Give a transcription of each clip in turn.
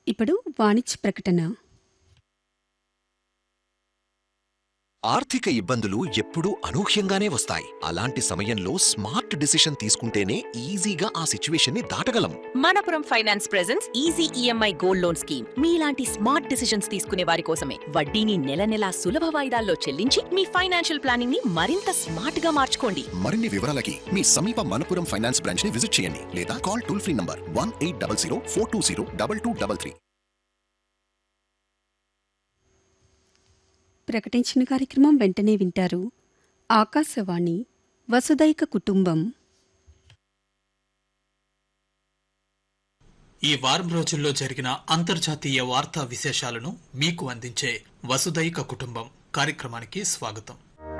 ఇప్పుడు వాణిజ్య ప్రకటన ఆర్థిక ఇబ్బందులు ఎప్పుడూ అనూహ్యంగానే వస్తాయి అలాంటి సమయంలో స్మార్ట్ డిసిషన్ తీసుకుంటేనే ఈజీగా ఆ సిచ్యువేషన్ ని దాటగలం Manappuram finance presence easy EMI gold loan scheme మీలాంటి స్మార్ట్ డిసిషన్స్ తీసుకునే వారి కోసమే వడ్డీని నెల నెలా సులభ వాయిదాల్లో చెల్లించి మీ ఫైనాన్షియల్ ప్లానింగ్ ని మరింత స్మార్ట్ గా మార్చుకోండి మరిన్ని వివరాలకి మీ సమీప మనపురం ఫైనాన్స్ బ్రాంచ్ ని విజిట్ చేయండి లేదా call toll free number one eight double zero four two zero double two double three ప్రకటించిన కార్యక్రమం వెంటనే వింటారు ఆకాశవాణి వసుదైక కుటుంబం ఈ వారం రోజుల్లో జరిగిన అంతర్జాతీయ వార్తా విశేషాలను మీకు అందించే వసుదైక కుటుంబం కార్యక్రమానికి స్వాగతం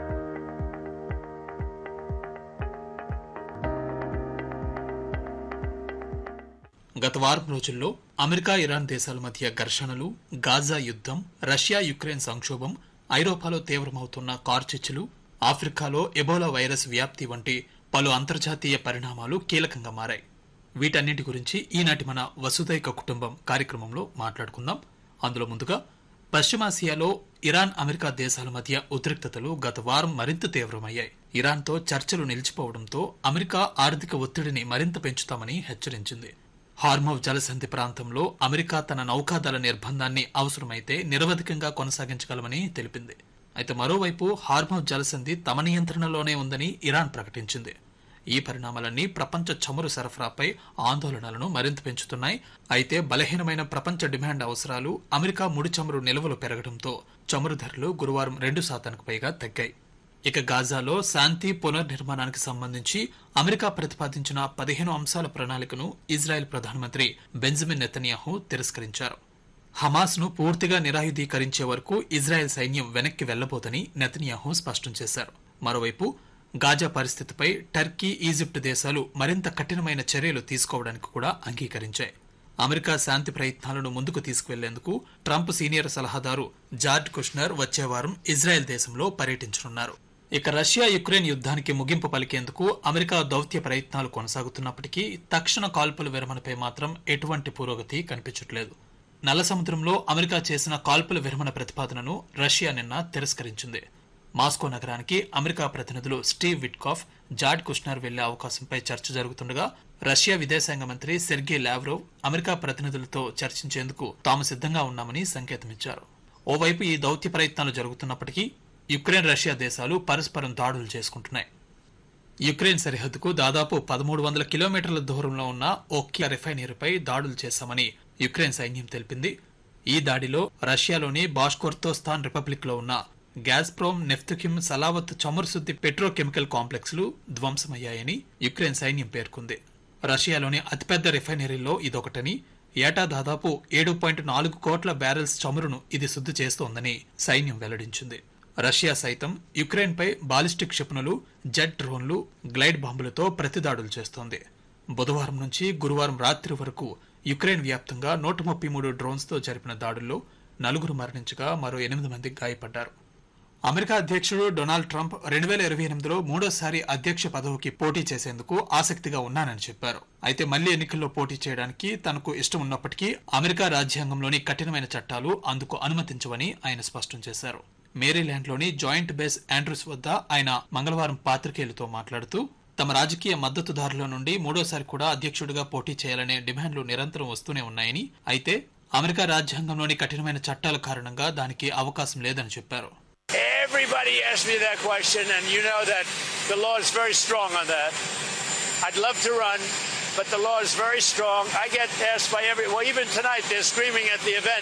గత వారం రోజుల్లో అమెరికా ఇరాన్ దేశాల మధ్య ఘర్షణలు గాజా యుద్ధం రష్యా యుక్రెయిన్ సంక్షోభం ఐరోపాలో తీవ్రమవుతున్న కార్చిచ్చులు ఆఫ్రికాలో ఎబోలా వైరస్ వ్యాప్తి వంటి పలు అంతర్జాతీయ పరిణామాలు కీలకంగా మారాయి వీటన్నిటి గురించి ఈనాటి మన వసుదైక కుటుంబం కార్యక్రమంలో మాట్లాడుకుందాం అందులో ముందుగా పశ్చిమాసియాలో ఇరాన్ అమెరికా దేశాల మధ్య ఉద్రిక్తతలు గత వారం మరింత తీవ్రమయ్యాయి ఇరాన్తో చర్చలు నిలిచిపోవడంతో అమెరికా ఆర్థిక ఒత్తిడిని మరింత పెంచుతామని హెచ్చరించింది హార్మోవ్ జలసంధి ప్రాంతంలో అమెరికా తన నౌకాదళ నిర్బంధాన్ని అవసరమైతే నిరవధికంగా కొనసాగించగలమని తెలిపింది అయితే మరోవైపు హార్మోవ్ జలసంధి తమ నియంత్రణలోనే ఉందని ఇరాన్ ప్రకటించింది ఈ పరిణామాలన్నీ ప్రపంచ చమురు సరఫరాపై ఆందోళనలను మరింత పెంచుతున్నాయి అయితే బలహీనమైన ప్రపంచ డిమాండ్ అవసరాలు అమెరికా ముడి చమురు నిల్వలు పెరగడంతో చమురు ధరలు గురువారం రెండు శాతానికి పైగా తగ్గాయి ఇక గాజాలో శాంతి పునర్నిర్మాణానికి సంబంధించి అమెరికా ప్రతిపాదించిన పదిహేను అంశాల ప్రణాళికను ఇజ్రాయెల్ ప్రధానమంత్రి బెంజమిన్ నెతన్యాహు తిరస్కరించారు హమాస్ ను పూర్తిగా నిరాయుధీకరించే వరకు ఇజ్రాయెల్ సైన్యం వెనక్కి వెళ్లబోదని నెతన్యాహు స్పష్టం చేశారు మరోవైపు గాజా పరిస్థితిపై టర్కీ ఈజిప్ట్ దేశాలు మరింత కఠినమైన చర్యలు తీసుకోవడానికి కూడా అంగీకరించాయి అమెరికా శాంతి ప్రయత్నాలను ముందుకు తీసుకువెళ్లేందుకు ట్రంప్ సీనియర్ సలహాదారు జార్జ్ కుష్నర్ వచ్చే వారం ఇజ్రాయెల్ దేశంలో పర్యటించనున్నారు ఇక రష్యా యుక్రెయిన్ యుద్ధానికి ముగింపు పలికేందుకు అమెరికా దౌత్య ప్రయత్నాలు కొనసాగుతున్నప్పటికీ తక్షణ కాల్పుల విరమణపై మాత్రం ఎటువంటి పురోగతి కనిపించట్లేదు నల్ల సముద్రంలో అమెరికా చేసిన కాల్పుల విరమణ ప్రతిపాదనను రష్యా నిన్న తిరస్కరించింది మాస్కో నగరానికి అమెరికా ప్రతినిధులు స్టీవ్ విట్కాఫ్ జార్డ్ కుష్నర్ వెళ్లే అవకాశంపై చర్చ జరుగుతుండగా రష్యా విదేశాంగ మంత్రి సెర్గే లావ్రోవ్ అమెరికా ప్రతినిధులతో చర్చించేందుకు తాము సిద్ధంగా ఉన్నామని సంకేతమిచ్చారు ఓవైపు ఈ దౌత్య ప్రయత్నాలు జరుగుతున్నప్పటికీ యుక్రెయిన్ రష్యా దేశాలు పరస్పరం దాడులు చేసుకుంటున్నాయి యుక్రెయిన్ సరిహద్దుకు దాదాపు పదమూడు వందల కిలోమీటర్ల దూరంలో ఉన్న ఓక్కియా రిఫైనరీపై దాడులు చేశామని యుక్రెయిన్ సైన్యం తెలిపింది ఈ దాడిలో రష్యాలోని బాష్కోర్తోస్తాన్ రిపబ్లిక్ లో ఉన్న గ్యాస్ప్రోమ్ నెఫ్తుకిమ్ సలావత్ చమురుశుద్ధి పెట్రోకెమికల్ కాంప్లెక్స్లు ధ్వంసమయ్యాయని యుక్రెయిన్ సైన్యం పేర్కొంది రష్యాలోని అతిపెద్ద రిఫైనరీలో ఇదొకటని ఏటా దాదాపు ఏడు పాయింట్ నాలుగు కోట్ల బ్యారెల్స్ చమురును ఇది శుద్ధి చేస్తోందని సైన్యం వెల్లడించింది రష్యా సైతం యుక్రెయిన్ పై బాలిస్టిక్ క్షిపణులు జెట్ డ్రోన్లు గ్లైడ్ బాంబులతో ప్రతిదాడులు చేస్తోంది బుధవారం నుంచి గురువారం రాత్రి వరకు యుక్రెయిన్ వ్యాప్తంగా నూట ముప్పై మూడు డ్రోన్స్ తో జరిపిన దాడుల్లో నలుగురు మరణించగా మరో ఎనిమిది మంది గాయపడ్డారు అమెరికా అధ్యక్షుడు డొనాల్డ్ ట్రంప్ రెండు వేల ఇరవై ఎనిమిదిలో మూడోసారి అధ్యక్ష పదవికి పోటీ చేసేందుకు ఆసక్తిగా ఉన్నానని చెప్పారు అయితే మళ్లీ ఎన్నికల్లో పోటీ చేయడానికి తనకు ఇష్టం ఉన్నప్పటికీ అమెరికా రాజ్యాంగంలోని కఠినమైన చట్టాలు అందుకు అనుమతించవని ఆయన స్పష్టం చేశారు మేరీల్యాండ్లోని జాయింట్ బేస్ ఆండ్రూస్ వద్ద ఆయన మంగళవారం పాత్రికేయులతో మాట్లాడుతూ తమ రాజకీయ మద్దతుదారుల నుండి మూడోసారి కూడా అధ్యక్షుడిగా పోటీ చేయాలనే డిమాండ్లు నిరంతరం వస్తూనే ఉన్నాయని అయితే అమెరికా రాజ్యాంగంలోని కఠినమైన చట్టాల కారణంగా దానికి అవకాశం లేదని చెప్పారు Everybody asks me that question, and you know that the law is very strong on that. I'd love to run, but the law is very strong. I get asked by every, well, even tonight they're screaming at the event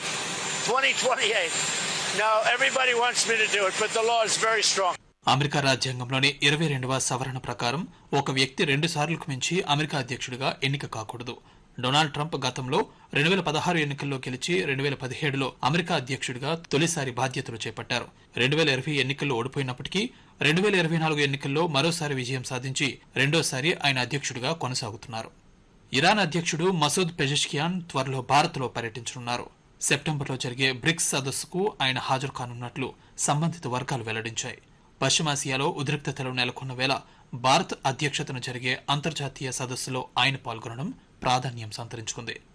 2028. No, everybody wants me to do it, but the law is very strong. America రాజ్యాంగంలోని ఇరవై రెండవ సవరణ ప్రకారం ఒక వ్యక్తి రెండు సార్లకు మించి America అధ్యక్షుడిగా ఎన్నిక కాకూడదు డొనాల్డ్ ట్రంప్ గతంలో రెండు వేల పదహారు ఎన్నికల్లో గెలిచి రెండు వేల పదిహేడులో అమెరికా అధ్యక్షుడిగా తొలిసారి బాధ్యతలు చేపట్టారు రెండు వేల ఇరవై ఎన్నికల్లో ఓడిపోయినప్పటికీ రెండు వేల ఇరవై నాలుగు ఎన్నికల్లో మరోసారి విజయం సాధించి రెండోసారి ఆయన అధ్యక్షుడిగా కొనసాగుతున్నారు ఇరాన్ అధ్యక్షుడు మసూద్ పెజెష్కియాన్ త్వరలో భారత్లో పర్యటించనున్నారు సెప్టెంబర్లో జరిగే బ్రిక్స్ సదస్సుకు ఆయన హాజరు కానున్నట్లు సంబంధిత వర్గాలు వెల్లడించాయి పశ్చిమాసియాలో ఉద్రిక్తతలు నెలకొన్న వేళ భారత్ అధ్యక్షతన జరిగే అంతర్జాతీయ సదస్సులో ఆయన పాల్గొనడం ప్రాధాన్యం సంతరించుకుంది